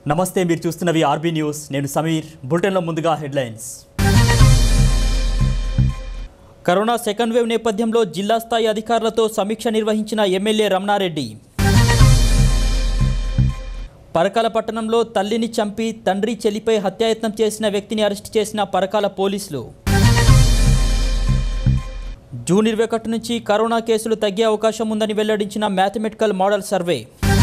నమస్తే మీరు చూస్తున్నవి RB news నేను సమీర్ బులెటిన్లో ముందుగా హెడ్లైన్స్ కరోనా సెకండ్ వేవ్ నేపథ్యంలో జిల్లా స్థాయి అధికారులతో సమీక్ష నిర్వహించిన ఎమ్మెల్యే రమణారెడ్డి పరకాల పట్టణంలో తల్లిని చంపి తండ్రి చెల్లిపై హత్యాయత్నం చేసిన వ్యక్తిని అరెస్ట్ చేసిన పరకాల పోలీసులు జూన్ ఇరవై ఒకటి నుంచి కరోనా కేసులు తగ్గే అవకాశం ఉందని వెల్లడించిన మ్యాథమెటికల్ మోడల్ సర్వే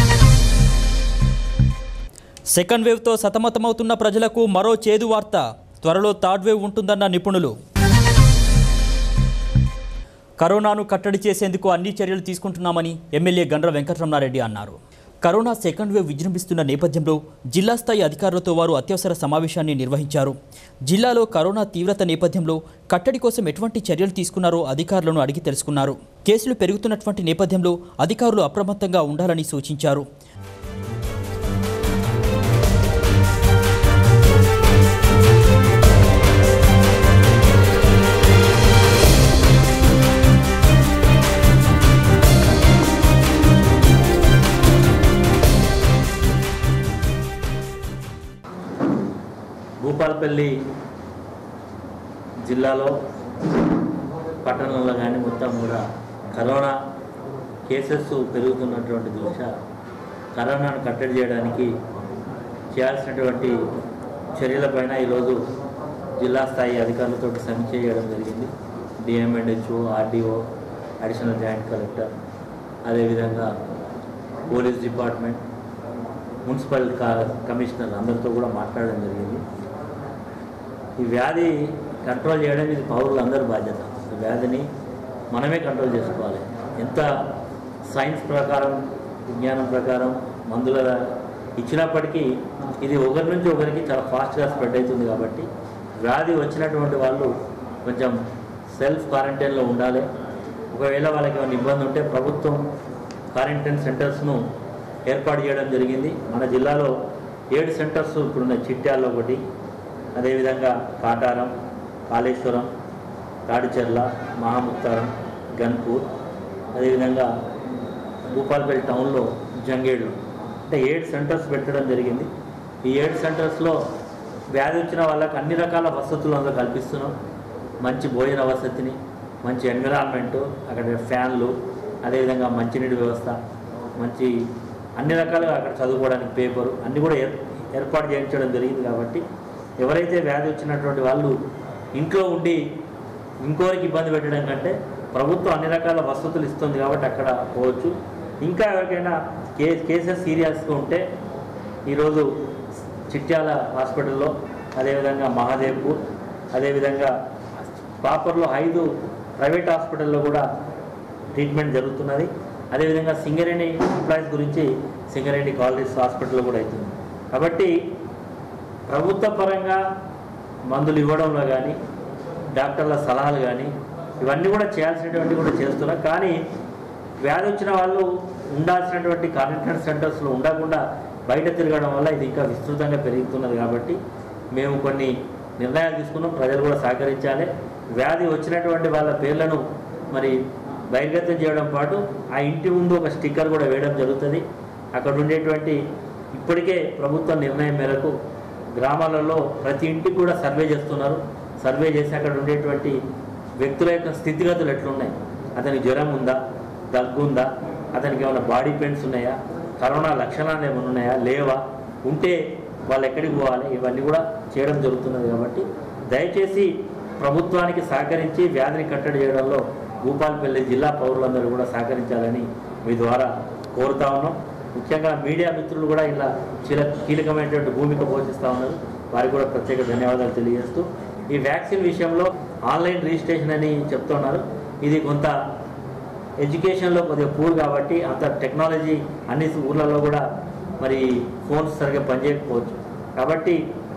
సెకండ్ వేవ్తో సతమతమవుతున్న ప్రజలకు మరో చేదు వార్త త్వరలో థర్డ్ వేవ్ ఉంటుందన్న నిపుణులు కరోనాను కట్టడి చేసేందుకు అన్ని చర్యలు తీసుకుంటున్నామని ఎమ్మెల్యే గండ్ర వెంకటరమణారెడ్డి అన్నారు కరోనా సెకండ్ వేవ్ విజృంభిస్తున్న నేపథ్యంలో జిల్లా స్థాయి అధికారులతో వారు అత్యవసర సమావేశాన్ని నిర్వహించారు జిల్లాలో కరోనా తీవ్రత నేపథ్యంలో కట్టడి కోసం ఎటువంటి చర్యలు తీసుకున్నారో అధికారులను అడిగి తెలుసుకున్నారు కేసులు పెరుగుతున్నటువంటి నేపథ్యంలో అధికారులు అప్రమత్తంగా ఉండాలని సూచించారు భూపాలపల్లి జిల్లాలో పట్టణంలో కానీ మొత్తం కూడా కరోనా కేసెస్ పెరుగుతున్నటువంటి దృష్ట్యా కరోనాను కట్టడి చేయడానికి చేయాల్సినటువంటి చర్యలపైన ఈరోజు జిల్లా స్థాయి అధికారులతో సమీక్ష చేయడం జరిగింది DMHO RDO additional joint collector అదేవిధంగా పోలీస్ డిపార్ట్మెంట్ మున్సిపల్ కా- కమిషనర్ అందరితో కూడా మాట్లాడడం జరిగింది ఈ వ్యాధి కంట్రోల్ చేయడం ఇది పౌరులందరి బాధ్యత ఈ వ్యాధిని మనమే కంట్రోల్ చేసుకోవాలి ఎంత సైన్స్ ప్రకారం విజ్ఞానం ప్రకారం మందుల ఇచ్చినప్పటికీ ఇది ఒకరి నుంచి ఒకరికి చాలా ఫాస్ట్గా స్ప్రెడ్ అవుతుంది కాబట్టి వ్యాధి వచ్చినటువంటి వాళ్ళు కొంచెం సెల్ఫ్ క్వారంటైన్లో ఉండాలి ఒకవేళ వాళ్ళకి ఏమైనా ఇబ్బంది ఉంటే ప్రభుత్వం క్వారంటైన్ సెంటర్స్ను ఏర్పాటు చేయడం జరిగింది మన జిల్లాలో ఏడు సెంటర్స్ ఇప్పుడున్న చిట్యాల్లో ఒకటి అదేవిధంగా కాటారం కాళేశ్వరం తాడిచెర్ల మహాముక్తారం గన్పూర్ అదేవిధంగా భూపాల్పల్లి టౌన్లో జంగేళ్ళు అంటే ఏడు సెంటర్స్ పెట్టడం జరిగింది ఈ ఏడు సెంటర్స్లో వ్యాధి వచ్చిన వాళ్ళకి అన్ని రకాల వసతులు అందులో కల్పిస్తున్నాం మంచి భోజన వసతిని మంచి ఎన్విరాన్మెంటు అక్కడ ఫ్యాన్లు అదేవిధంగా మంచినీటి వ్యవస్థ మంచి అన్ని రకాలుగా అక్కడ చదువుకోవడానికి పేపరు అన్నీ కూడా ఏర్ ఏర్పాటు చేయించడం జరిగింది కాబట్టి ఎవరైతే వ్యాధి వచ్చినటువంటి వాళ్ళు ఇంట్లో ఉండి ఇంకోరికి ఇబ్బంది పెట్టడం కంటే ప్రభుత్వం అన్ని రకాల వసతులు ఇస్తుంది కాబట్టి అక్కడ పోవచ్చు ఇంకా ఎవరికైనా కే కేసెస్ సీరియస్గా ఉంటే ఈరోజు చిట్యాల హాస్పిటల్లో అదేవిధంగా మహాదేవ్పూర్ అదేవిధంగా ప్రాపర్లో ఐదు ప్రైవేట్ హాస్పిటల్లో కూడా ట్రీట్మెంట్ జరుగుతున్నది అదేవిధంగా సింగరేణి ఎంప్లాయీస్ గురించి సింగరేణి కాలనీస్ హాస్పిటల్లో కూడా అవుతుంది కాబట్టి ప్రభుత్వ పరంగా మందులు ఇవ్వడంలో కానీ డాక్టర్ల సలహాలు కానీ ఇవన్నీ కూడా చేయాల్సినటువంటి కూడా చేస్తున్నాం కానీ వ్యాధి వచ్చిన వాళ్ళు ఉండాల్సినటువంటి క్వారంటైన్ సెంటర్స్లో ఉండకుండా బయట తిరగడం వల్ల ఇది ఇంకా విస్తృతంగా పెరుగుతున్నది కాబట్టి మేము కొన్ని నిర్ణయాలు తీసుకున్నాం ప్రజలు కూడా సహకరించాలి వ్యాధి వచ్చినటువంటి వాళ్ళ పేర్లను మరి బహిర్గతం చేయడం పాటు ఆ ఇంటి ముందు ఒక స్టిక్కర్ కూడా వేయడం జరుగుతుంది అక్కడ ఉండేటువంటి ఇప్పటికే ప్రభుత్వ నిర్ణయం మేరకు గ్రామాలలో ప్రతి ఇంటికి కూడా సర్వే చేస్తున్నారు సర్వే చేసి అక్కడ ఉండేటువంటి వ్యక్తుల యొక్క స్థితిగతులు ఎట్లున్నాయి అతనికి జ్వరం ఉందా దగ్గు ఉందా అతనికి ఏమైనా బాడీ పెయిన్స్ ఉన్నాయా కరోనా లక్షణాలు ఏమైనా ఉన్నాయా లేవా ఉంటే వాళ్ళు ఎక్కడికి పోవాలి ఇవన్నీ కూడా చేయడం జరుగుతున్నది కాబట్టి దయచేసి ప్రభుత్వానికి సహకరించి వ్యాధిని కట్టడి చేయడంలో భూపాలపల్లి జిల్లా పౌరులందరూ కూడా సహకరించాలని మీ ద్వారా కోరుతా ఉన్నాం ముఖ్యంగా మీడియా మిత్రులు కూడా ఇలా చిల కీలకమైనటువంటి భూమిక పోషిస్తూ ఉన్నారు వారికి కూడా ప్రత్యేక ధన్యవాదాలు తెలియజేస్తూ ఈ వ్యాక్సిన్ విషయంలో ఆన్లైన్ రిజిస్ట్రేషన్ అని చెప్తున్నారు ఇది కొంత ఎడ్యుకేషన్లో కొద్దిగా పూర్ కాబట్టి అంత టెక్నాలజీ అన్ని ఊర్లలో కూడా మరి ఫోన్స్ సరిగ్గా పనిచేయకపోవచ్చు కాబట్టి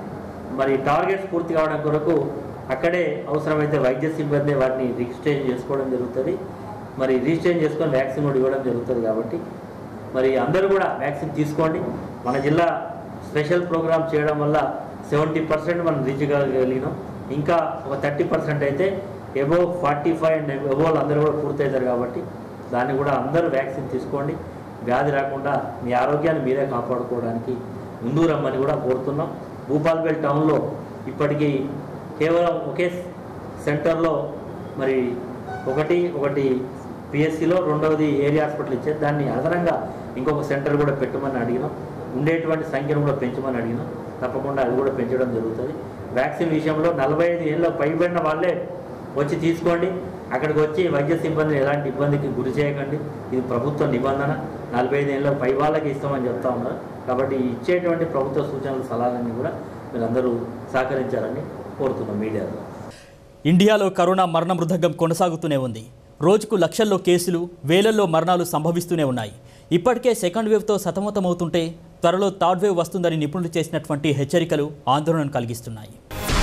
మరి టార్గెట్స్ పూర్తి కావడం కొరకు అక్కడే అవసరమైతే వైద్య సిబ్బంది వాటిని రిజిస్ట్రేషన్ చేసుకోవడం జరుగుతుంది మరి రిజిస్ట్రేషన్ చేసుకొని వ్యాక్సిన్ కూడా ఇవ్వడం జరుగుతుంది కాబట్టి మరి అందరూ కూడా వ్యాక్సిన్ తీసుకోండి మన జిల్లా స్పెషల్ ప్రోగ్రామ్ చేయడం వల్ల సెవెంటీ పర్సెంట్ మనం రీచ్ కాగలిగినాం ఇంకా ఒక థర్టీ పర్సెంట్ అయితే above forty five and above అందరూ కూడా పూర్తవుతారు కాబట్టి దాన్ని కూడా అందరూ వ్యాక్సిన్ తీసుకోండి వ్యాధి రాకుండా మీ ఆరోగ్యాన్ని మీరే కాపాడుకోవడానికి ముందుకు రమ్మని కూడా కోరుతున్నాం భూపాల్పేట టౌన్లో ఇప్పటికీ కేవలం ఒకే సెంటర్లో మరి ఒకటి ఒకటి పిఎస్సిలో రెండవది ఏరియా హాస్పిటల్ ఇచ్చేది దాన్ని అదనంగా ఇంకొక సెంటర్ కూడా పెట్టమని అడిగినాం ఉండేటువంటి సంఖ్యను కూడా పెంచమని అడిగినాం తప్పకుండా అది కూడా పెంచడం జరుగుతుంది వ్యాక్సిన్ విషయంలో నలభై ఐదు ఏళ్ళ పైబడిన వాళ్ళే వచ్చి తీసుకోండి అక్కడికి వచ్చి వైద్య సిబ్బందిని ఎలాంటి ఇబ్బందికి గురి చేయకండి ఇది ప్రభుత్వ నిబంధన నలభై ఐదు ఏళ్ళ పై వాళ్ళకి ఇస్తామని చెప్తా ఉన్నారు కాబట్టి ఇచ్చేటువంటి ప్రభుత్వ సూచనలు సలహాలన్నీ కూడా మీరందరూ సహకరించాలని కోరుతున్నాం మీడియాలో ఇండియాలో కరోనా మరణ మృదంగం కొనసాగుతూనే ఉంది రోజుకు లక్షల్లో కేసులు వేలల్లో మరణాలు సంభవిస్తూనే ఉన్నాయి ఇప్పటికే సెకండ్ వేవ్తో సతమతమవుతుంటే త్వరలో థర్డ్ వేవ్ వస్తుందని నిపుణులు చేసినటువంటి హెచ్చరికలు ఆందోళన కలిగిస్తున్నాయి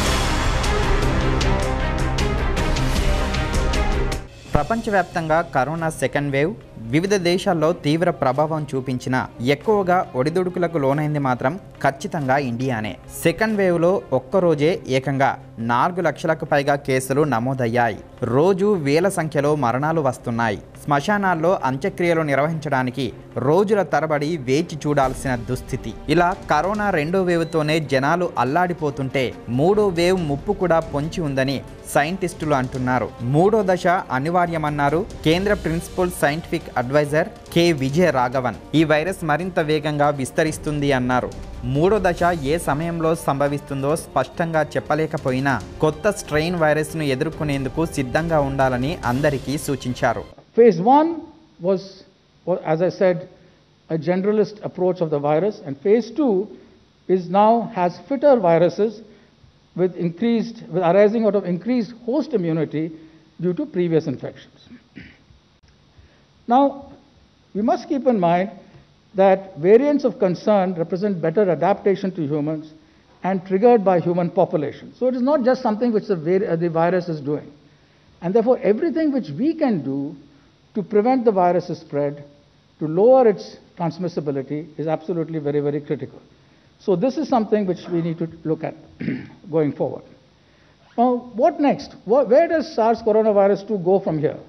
ప్రపంచవ్యాప్తంగా కరోనా సెకండ్ వేవ్ వివిధ దేశాల్లో తీవ్ర ప్రభావం చూపించిన ఎక్కువగా ఒడిదుడుకులకు లోనైంది మాత్రం ఖచ్చితంగా ఇండియానే సెకండ్ వేవ్లో ఒక్కరోజే ఏకంగా నాలుగు లక్షలకు పైగా కేసులు నమోదయ్యాయి రోజు వేల సంఖ్యలో మరణాలు వస్తున్నాయి శ్మశానాల్లో అంత్యక్రియలు నిర్వహించడానికి రోజుల తరబడి వేచి చూడాల్సిన దుస్థితి ఇలా కరోనా రెండో వేవ్తోనే జనాలు అల్లాడిపోతుంటే మూడో వేవ్ ముప్పు కూడా పొంచి ఉందని సైంటిస్టులు అంటున్నారు మూడో దశ అనివార్యమన్నారు కేంద్ర principal scientific adviser K Vijaya Raghavan ఈ వైరస్ మరింత వేగంగా విస్తరిస్తుంది అన్నారు మూడో దశ ఏ సమయంలో సంభవిస్తుందో స్పష్టంగా చెప్పలేకపోయినా కొత్త స్ట్రెయిన్ వైరస్ను ఎదుర్కొనేందుకు సిద్ధంగా ఉండాలని అందరికీ సూచించారు Phase one was, wa- as I said, a generalist approach of the virus, and phase two is now has fitter viruses with increased, with arising out of increased host immunity due to previous infections. Now, we must keep in mind that variants of concern represent better adaptation to humans and triggered by human population. So it is not just something which the, var- uh, the virus is doing. And therefore, everything which we can do to prevent the virus's spread, to lower its transmissibility, is absolutely very, very critical. So, this is something which we need to look at going forward. Now, what next? Wh- Where does SARS coronavirus 2 go from here?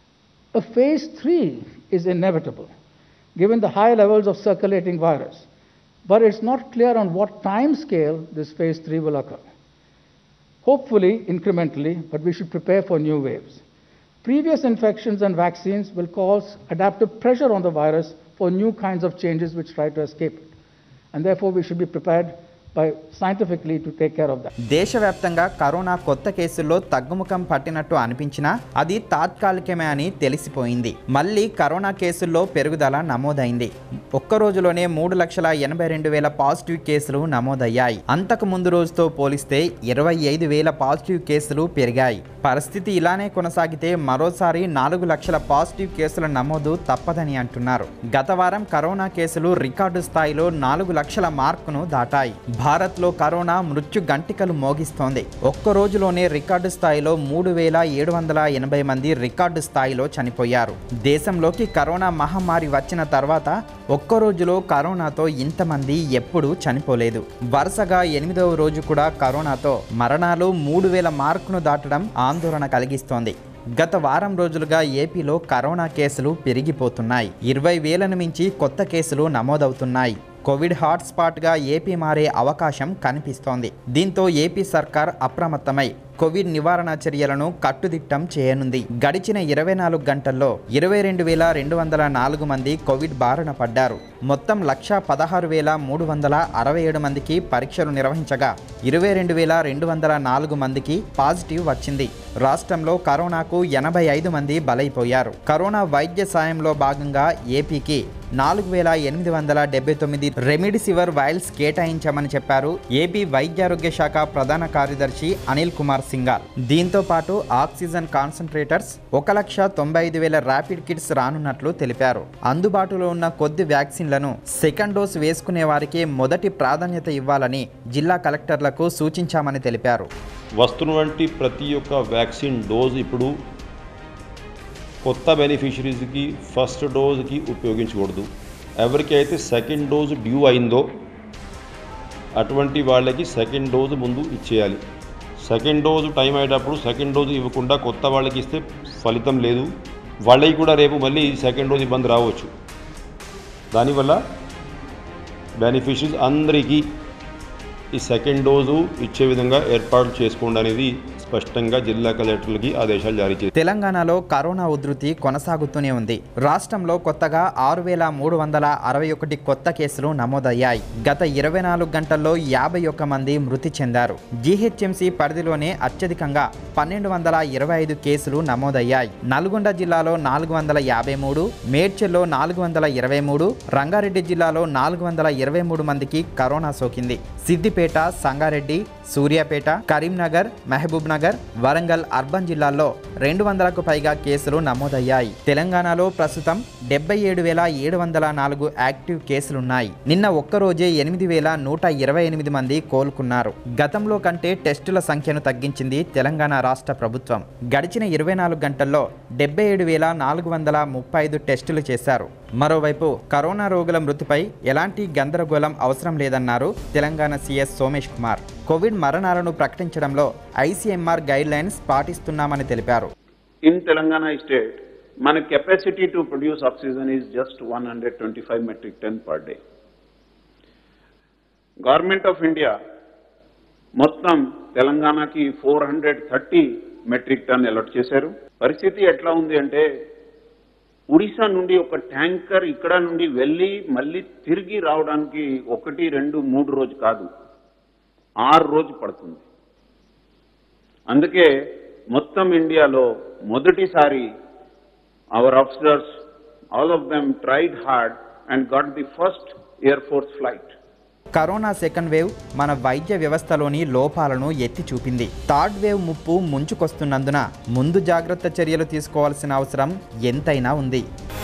A phase 3 is inevitable, given the high levels of circulating virus. But it's not clear on what time scale this phase 3 will occur. Hopefully, incrementally, but we should prepare for new waves. Previous infections and vaccines will cause adaptive pressure on the virus for new kinds of changes which try to escape it. And therefore, we should be prepared by scientifically to take care of that. దేశవ్యాప్తంగా corona కొత్త కేసుల్లో తగ్గుముఖం పట్టినట్టు అనిపించినా అది తాత్కాలికమే అని తెలిసిపోయింది మళ్ళీ కరోనా కేసుల్లో పెరుగుదల నమోదైంది ఒక్క రోజులోనే మూడు లక్షల ఎనభై రెండు వేల పాజిటివ్ కేసులు నమోదయ్యాయి అంతకు ముందు రోజుతో పోలిస్తే ఇరవై ఐదు వేల పాజిటివ్ కేసులు పెరిగాయి పరిస్థితి ఇలానే కొనసాగితే మరోసారి నాలుగు లక్షల పాజిటివ్ కేసుల నమోదు తప్పదని అంటున్నారు గత వారం కరోనా కేసులు రికార్డు స్థాయిలో నాలుగు లక్షల మార్కును దాటాయి భారత్లో కరోనా మృత్యు గంటికలు మోగిస్తోంది ఒక్క రోజులోనే రికార్డు స్థాయిలో మూడు వేల ఏడు వందల ఎనభై మంది రికార్డు స్థాయిలో చనిపోయారు దేశంలోకి కరోనా మహమ్మారి వచ్చిన తర్వాత ఒక్క రోజులో కరోనాతో ఇంతమంది ఎప్పుడూ చనిపోలేదు వరుసగా ఎనిమిదవ రోజు కూడా కరోనాతో మరణాలు మూడు వేల మార్కును దాటడం ఆందోళన కలిగిస్తోంది గత వారం రోజులుగా ఏపీలో కరోనా కేసులు పెరిగిపోతున్నాయి ఇరవై వేలను మించి కొత్త కేసులు నమోదవుతున్నాయి కోవిడ్ హాట్స్పాట్గా ఏపీ మారే అవకాశం కనిపిస్తోంది దీంతో ఏపీ సర్కార్ అప్రమత్తమై కోవిడ్ నివారణ చర్యలను కట్టుదిట్టం చేయనుంది గడిచిన ఇరవై నాలుగు గంటల్లో ఇరవై రెండు వేల రెండు వందల నాలుగు మంది కోవిడ్ బారిన పడ్డారు మొత్తం లక్ష పదహారు వేల మూడు వందల అరవై ఏడు మందికి పరీక్షలు నిర్వహించగా ఇరవై రెండు వేల రెండు వందల నాలుగు మందికి పాజిటివ్ వచ్చింది రాష్ట్రంలో కరోనాకు ఎనభై ఐదు మంది బలైపోయారు కరోనా వైద్య సాయంలో భాగంగా ఏపీకి నాలుగు వేల ఎనిమిది వందల డెబ్బై తొమ్మిది రెమిడిసివర్ వైల్స్ కేటాయించామని చెప్పారు ఏపీ వైద్యారోగ్య శాఖ ప్రధాన కార్యదర్శి అనిల్ కుమార్ సింగాల్ దీంతో పాటు ఆక్సిజన్ కాన్సన్ట్రేటర్స్ ఒక లక్ష తొంభై ఐదు వేల ర్యాపిడ్ కిట్స్ రానున్నట్లు తెలిపారు అందుబాటులో ఉన్న కొద్ది వ్యాక్సిన్లను సెకండ్ డోస్ వేసుకునే వారికి మొదటి ప్రాధాన్యత ఇవ్వాలని జిల్లా కలెక్టర్లకు సూచించామని తెలిపారు వస్తున్నటువంటి ప్రతి ఒక్క వ్యాక్సిన్ డోస్ ఇప్పుడు కొత్త బెనిఫిషరీస్కి ఫస్ట్ డోస్కి ఉపయోగించకూడదు ఎవరికైతే సెకండ్ డోస్ డ్యూ అయిందో అటువంటి వాళ్ళకి సెకండ్ డోసు ముందు ఇచ్చేయాలి సెకండ్ డోసు టైం అయ్యేటప్పుడు సెకండ్ డోసు ఇవ్వకుండా కొత్త వాళ్ళకి ఇస్తే ఫలితం లేదు వాళ్ళకి కూడా రేపు మళ్ళీ సెకండ్ డోస్ ఇబ్బంది రావచ్చు దానివల్ల బెనిఫిషరీస్ అందరికీ ఈ సెకండ్ డోసు ఇచ్చే విధంగా ఏర్పాటు చేసుకోండి అనేది స్పష్టంగా జిల్లా కలెక్టర్లకి ఆదేశాలు జారీ చేశారు తెలంగాణలో కరోనా ఉధృతి కొనసాగుతూనే ఉంది రాష్ట్రంలో కొత్తగా ఆరు వేల మూడు వందల అరవై ఒకటి కొత్త కేసులు నమోదయ్యాయి గత ఇరవై నాలుగు గంటల్లో యాభై ఒక్క మంది మృతి చెందారు జీహెచ్ఎంసీ పరిధిలోనే అత్యధికంగా పన్నెండు వందల ఇరవై ఐదు కేసులు నమోదయ్యాయి నల్గొండ జిల్లాలో నాలుగు వందల యాభై మూడు మేడ్చల్లో నాలుగు వందల ఇరవై మూడు రంగారెడ్డి జిల్లాలో నాలుగు వందల ఇరవై మూడు మందికి కరోనా సోకింది సిద్దిపేట సంగారెడ్డి సూర్యాపేట కరీంనగర్ మహబూబ్ నగర్ వరంగల్ అర్బన్ జిల్లాల్లో రెండు వందలకు పైగా కేసులు నమోదయ్యాయి తెలంగాణలో ప్రస్తుతం డెబ్బై ఏడు వేల ఏడు వందల నాలుగు యాక్టివ్ కేసులున్నాయి నిన్న ఒక్కరోజే ఎనిమిది వేల నూట ఇరవై ఎనిమిది మంది కోలుకున్నారు గతంలో కంటే టెస్టుల సంఖ్యను తగ్గించింది తెలంగాణ రాష్ట్ర ప్రభుత్వం గడిచిన ఇరవై నాలుగు గంటల్లో డెబ్బై ఏడు వేల నాలుగు వందల ముప్పై ఐదు టెస్టులు చేశారు మరోవైపు కరోనా రోగుల మృతిపై ఎలాంటి గందరగోళం అవసరం లేదన్నారు తెలంగాణ సీఎస్ సోమేష్ కుమార్ కోవిడ్ మరణాలను ప్రకటించడంలో ఐసీఎంఆర్ గైడ్ లైన్స్ పాటిస్తున్నామని తెలిపారు in Telangana state, మన capacity to produce oxygen is just 125 metric ton per day. Government of India మొత్తం తెలంగాణకి four hundred thirty metric ton allot చేశారు పరిస్థితి ఎట్లా ఉంది అంటే ఒడిశా నుండి ఒక ట్యాంకర్ ఇక్కడ నుండి వెళ్ళి మళ్ళీ తిరిగి రావడానికి ఒకటి రెండు మూడు రోజు కాదు ఆరు రోజు పడుతుంది అందుకే మొత్తం ఇండియాలో మొదటిసారి our officers all of them tried hard and got the first air force flight corona second wave మన వైద్య వ్యవస్థలోని లోపాలను ఎత్తి చూపింది థర్డ్ వేవ్ ముప్పు ముంచుకొస్తున్నందున ముందు జాగ్రత్త చర్యలు తీసుకోవాల్సిన అవసరం ఎంతైనా ఉంది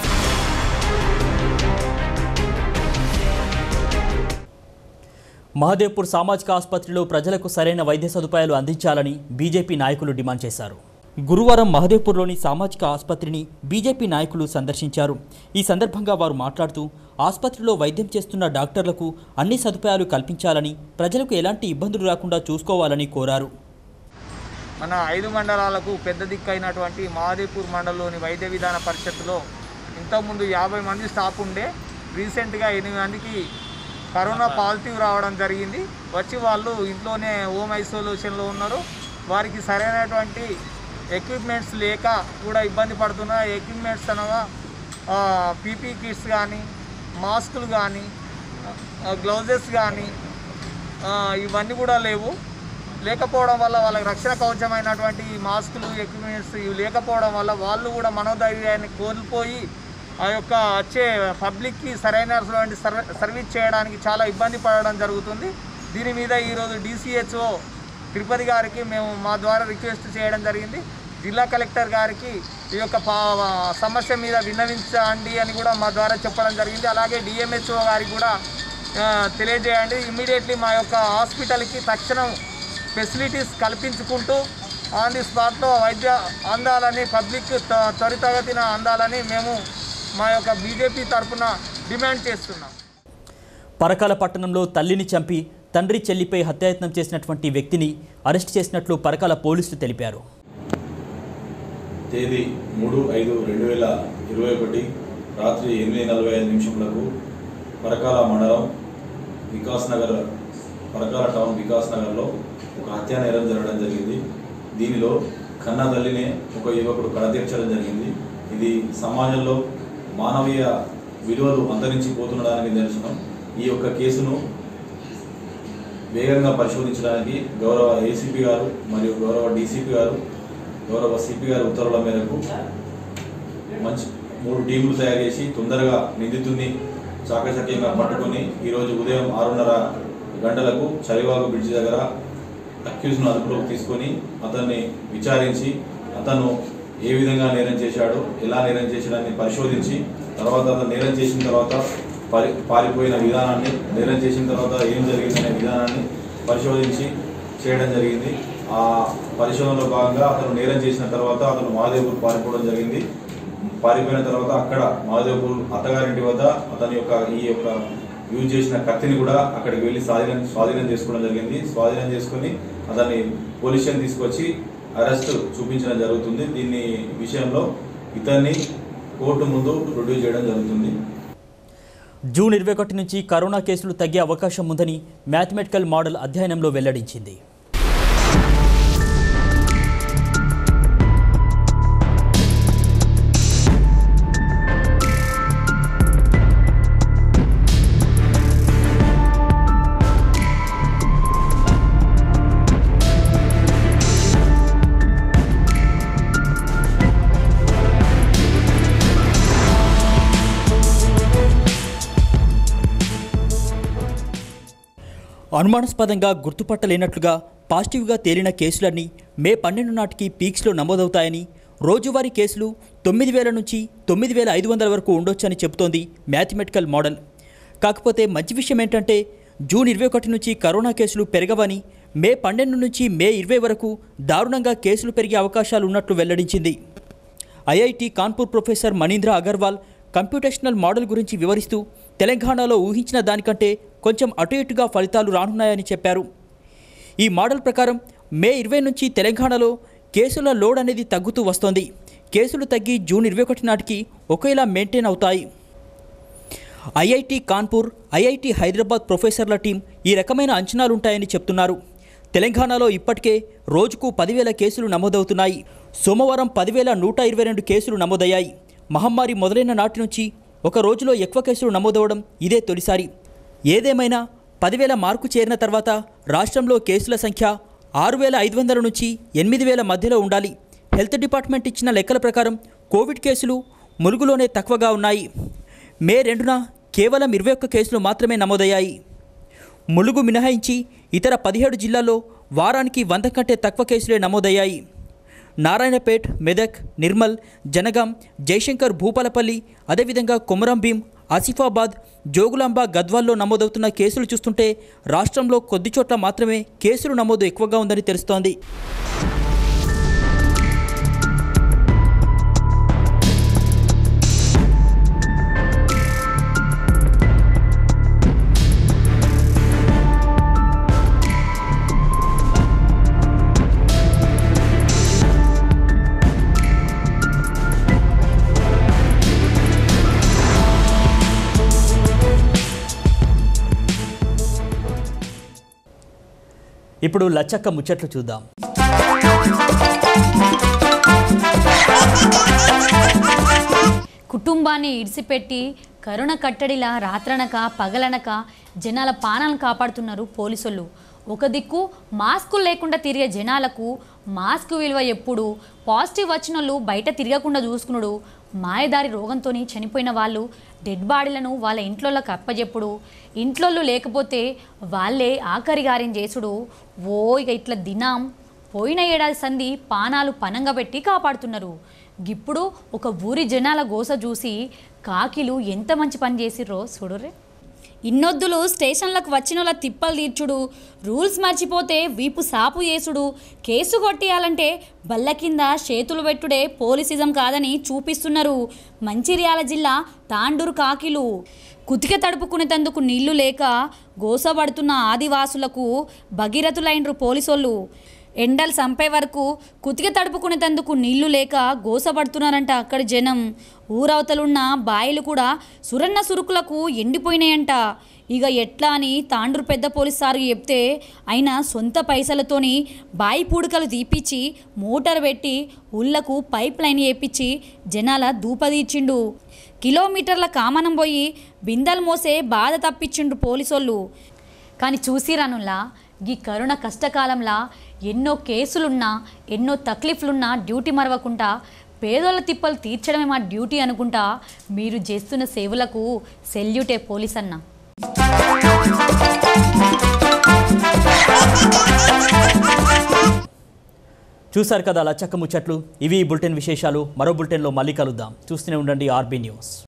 మహదేవ్పూర్ సామాజిక ఆసుపత్రిలో ప్రజలకు సరైన వైద్య సదుపాయాలు అందించాలని బీజేపీ నాయకులు డిమాండ్ చేశారు గురువారం మహదేవ్పూర్లోని సామాజిక ఆసుపత్రిని బీజేపీ నాయకులు సందర్శించారు ఈ సందర్భంగా వారు మాట్లాడుతూ ఆసుపత్రిలో వైద్యం చేస్తున్న డాక్టర్లకు అన్ని సదుపాయాలు కల్పించాలని ప్రజలకు ఎలాంటి ఇబ్బందులు రాకుండా చూసుకోవాలని కోరారు మన ఐదు మండలాలకు పెద్ద దిక్కు అయినటువంటి మహాదేపూర్ మండలంలోని వైద్య విధాన పరిషత్తులో ఇంతకుముందు యాభై మంది స్టాఫ్ ఉండే రీసెంట్గా ఎనిమిది మందికి కరోనా పాజిటివ్ రావడం జరిగింది వచ్చి వాళ్ళు ఇంట్లోనే హోమ్ ఐసోలేషన్లో ఉన్నారు వారికి సరైనటువంటి ఎక్విప్మెంట్స్ లేక కూడా ఇబ్బంది పడుతున్న ఎక్విప్మెంట్స్ అనగా పీపీ కిట్స్ కానీ మాస్కులు కానీ గ్లౌజెస్ కానీ ఇవన్నీ కూడా లేవు లేకపోవడం వల్ల వాళ్ళకి రక్షణ కవచమైనటువంటి ఈ మాస్కులు ఎక్విప్మెంట్స్ ఇవి లేకపోవడం వల్ల వాళ్ళు కూడా మనోధైర్యాన్ని కోల్పోయి ఆ యొక్క వచ్చే పబ్లిక్కి సరైనటువంటి సర్వ సర్వీస్ చేయడానికి చాలా ఇబ్బంది పడడం జరుగుతుంది దీని మీద ఈరోజు డీసీహెచ్ఓ తిరుపతి గారికి మేము మా ద్వారా రిక్వెస్ట్ చేయడం జరిగింది జిల్లా కలెక్టర్ గారికి ఈ యొక్క పా- సమస్య మీద విన్నవించండి అని కూడా మా ద్వారా చెప్పడం జరిగింది అలాగే డిఎంహెచ్ఓ గారికి కూడా ఆ, తెలియజేయండి ఇమ్మీడియట్లీ మా యొక్క హాస్పిటల్కి తక్షణం ఫెసిలిటీస్ కల్పించుకుంటూ ఆన్ ది స్పాట్లో వైద్య అందాలని పబ్లిక్ త- త్వరితగతిన అందాలని మేము మా యొక్క బీజేపీ తరఫున డిమాండ్ చేస్తున్నాం పరకాల పట్టణంలో తల్లిని చంపి తండ్రి చెల్లిపై హత్యాయత్నం చేసినటువంటి వ్యక్తిని అరెస్ట్ చేసినట్లు పరకాల పోలీసులు తెలిపారు తేదీ మూడు ఐదు రెండు వేల ఇరవై ఒకటి రాత్రి ఎనిమిది నలభై ఐదు నిమిషములకు పరకాల మండలం వికాస్ నగర్ పరకాల టౌన్ వికాస్ నగర్లో ఒక హత్యా నేరం జరగడం జరిగింది దీనిలో కన్న తల్లినే ఒక యువకుడు కడతీర్చడం జరిగింది ఇది సమాజంలో మానవీయ విలువలు అంతరించిపోతుండడానికి నిదర్శనం ఈ యొక్క కేసును వేగంగా పరిశోధించడానికి గౌరవ ఏసీపీ గారు మరియు గౌరవ డీసీపీ గారు గౌరవ సిపి గారి ఉత్తర్వుల మేరకు మంచి మూడు టీములు తయారు చేసి తొందరగా నిందితుడిని చాకచక్యంగా పట్టుకొని ఈరోజు ఉదయం ఆరున్నర గంటలకు చలివాగు బ్రిడ్జ్ దగ్గర అక్యూజ్ను అదుపులోకి తీసుకొని అతన్ని విచారించి అతను ఏ విధంగా నేరం చేశాడో ఎలా నేరం చేశాడని పరిశోధించి తర్వాత అతను నేరం చేసిన తర్వాత పారి పారిపోయిన విధానాన్ని నేరం చేసిన తర్వాత ఏం జరిగిందనే విధానాన్ని పరిశోధించి చేయడం జరిగింది ఆ పరిశోధనలో భాగంగా అతను నేరం చేసిన తర్వాత అతను మహాదేవ్పూర్ పారిపోవడం జరిగింది పారిపోయిన తర్వాత అక్కడ మహాదేవ్పూర్ అత్తగారింటి వద్ద అతని యొక్క ఈ యొక్క యూజ్ చేసిన కత్తిని కూడా అక్కడికి వెళ్ళి స్వాధీనం స్వాధీనం చేసుకోవడం జరిగింది స్వాధీనం చేసుకొని అతన్ని పోలీస్ స్టేషన్ తీసుకొచ్చి అరెస్ట్ చూపించడం జరుగుతుంది దీన్ని విషయంలో ఇతన్ని కోర్టు ముందు ప్రొడ్యూస్ చేయడం జరుగుతుంది జూన్ ఇరవై ఒకటి నుంచి కరోనా కేసులు తగ్గే అవకాశం ఉందని మ్యాథమెటికల్ మోడల్ అధ్యయనంలో వెల్లడించింది అనుమానాస్పదంగా గుర్తుపట్టలేనట్లుగా పాజిటివ్గా తేలిన కేసులన్నీ మే పన్నెండు నాటికి పీక్స్లో నమోదవుతాయని రోజువారీ కేసులు తొమ్మిది వేల నుంచి తొమ్మిది వేల ఐదు వందల వరకు ఉండొచ్చని చెబుతోంది మ్యాథమెటికల్ మోడల్ కాకపోతే మంచి విషయం ఏంటంటే జూన్ ఇరవై ఒకటి నుంచి కరోనా కేసులు పెరగవని మే పన్నెండు నుంచి మే ఇరవై వరకు దారుణంగా కేసులు పెరిగే అవకాశాలు ఉన్నట్లు వెల్లడించింది IIT Kanpur professor Manindra Agarwal computational model గురించి వివరిస్తూ తెలంగాణలో ఊహించిన దానికంటే కొంచెం అటు ఇటుగా ఫలితాలు రానున్నాయని చెప్పారు ఈ మోడల్ ప్రకారం మే ఇరవై నుంచి తెలంగాణలో కేసుల లోడ్ అనేది తగ్గుతూ వస్తోంది కేసులు తగ్గి జూన్ ఇరవై ఒకటి నాటికి ఒకేలా మెయింటైన్ అవుతాయి ఐఐటి కాన్పూర్ ఐఐటి హైదరాబాద్ ప్రొఫెసర్ల టీం ఈ రకమైన అంచనాలుంటాయని చెప్తున్నారు తెలంగాణలో ఇప్పటికే రోజుకు పదివేల కేసులు నమోదవుతున్నాయి సోమవారం పదివేల నూట ఇరవై రెండు కేసులు నమోదయ్యాయి మహమ్మారి మొదలైన నాటి నుంచి ఒక రోజులో ఎక్కువ కేసులు నమోదవడం ఇదే తొలిసారి ఏదేమైనా పదివేల మార్కు చేరిన తర్వాత రాష్ట్రంలో కేసుల సంఖ్య ఆరు వేల ఐదు వందల నుంచి ఎనిమిది వేల మధ్యలో ఉండాలి హెల్త్ డిపార్ట్మెంట్ ఇచ్చిన లెక్కల ప్రకారం కోవిడ్ కేసులు ములుగులోనే తక్కువగా ఉన్నాయి మే రెండున కేవలం ఇరవై ఒక్క కేసులు మాత్రమే నమోదయ్యాయి ములుగు మినహాయించి ఇతర పదిహేడు జిల్లాల్లో వారానికి వంద కంటే తక్కువ కేసులే నమోదయ్యాయి నారాయణపేట్ మెదక్ నిర్మల్ జనగాం జయశంకర్ భూపాలపల్లి అదేవిధంగా కొమరం భీం ఆసిఫాబాద్ జోగులాంబ గద్వాల్లో నమోదవుతున్న కేసులు చూస్తుంటే రాష్ట్రంలో కొద్ది చోట్ల మాత్రమే కేసులు నమోదు ఎక్కువగా ఉందని తెలుస్తోంది ఇప్పుడు లచ్చక్క ముచ్చట్లు చూద్దాం కుటుంబాన్ని ఇడిసిపెట్టి కరుణ కట్టడిలా రాత్రనక పగలనక జనాల పానాలను కాపాడుతున్నారు పోలీసులు ఒక దిక్కు మాస్కులు లేకుండా తిరిగే జనాలకు మాస్క్ విలువ ఎప్పుడు పాజిటివ్ వచ్చిన వాళ్ళు బయట తిరగకుండా చూసుకున్నాడు మాయదారి రోగంతో చనిపోయిన వాళ్ళు డెడ్ బాడీలను వాళ్ళ ఇంట్లోకి అప్పజెప్పుడు ఇంట్లో లేకపోతే వాళ్ళే ఆఖరి గారిని చేసుడు ఓ ఇక ఇట్లా దినం పోయిన ఏడాది సంధి పానాలు పనంగా పెట్టి కాపాడుతున్నారు ఇప్పుడు ఒక ఊరి జనాల గోస చూసి కాకిలు ఎంత మంచి పని చేసిర్రో చూడురే ఇన్నొద్దులు స్టేషన్లకు వచ్చిన వాళ్ళ తిప్పలు తీర్చుడు రూల్స్ మర్చిపోతే వీపు సాపు చేసుడు కేసు కొట్టేయాలంటే బల్ల కింద చేతులు పెట్టుడే పోలీసిజం కాదని చూపిస్తున్నారు మంచిర్యాల జిల్లా తాండూరు కాకిలు కుతిక తడుపుకునేందుకు నీళ్లు లేక గోసపడుతున్న ఆదివాసులకు భగీరథులైనరు పోలీసోళ్ళు ఎండలు చంపే వరకు కుతిక తడుపుకునేందుకు నీళ్లు లేక గోసపడుతున్నారంట అక్కడి జనం ఊరవతలున్న బాయిలు కూడా సురన్న సురుకులకు ఎండిపోయినాయంట ఇక ఎట్లా అని తాండ్రు పెద్ద పోలీస్ సార్కి చెప్తే ఆయన సొంత పైసలతోని బాయి పూడికలు తీపిచ్చి మోటార్ పెట్టి ఉళ్ళకు పైప్ లైన్ వేపించి జనాల దూపదీర్చిండు కిలోమీటర్ల కామనం పోయి బిందెలు మోసే బాధ తప్పించిండు పోలీసోళ్ళు కానీ చూసిరానులా ఈ కరోనా కష్టకాలంలా ఎన్నో కేసులున్నా ఎన్నో తక్లీఫ్లున్నా డ్యూటీ మరవకుండా పేదోళ్ళ తిప్పలు తీర్చడమే మా డ్యూటీ అనుకుంటా మీరు చేస్తున్న సేవలకు సెల్యూటే పోలీస్ అన్న చూశారు కదా లచ్చక్క ముచ్చట్లు ఇవి ఈ బులెటిన్ విశేషాలు మరో బులెటిన్లో మళ్ళీ కలుద్దాం చూస్తూనే ఉండండి ఆర్బీ న్యూస్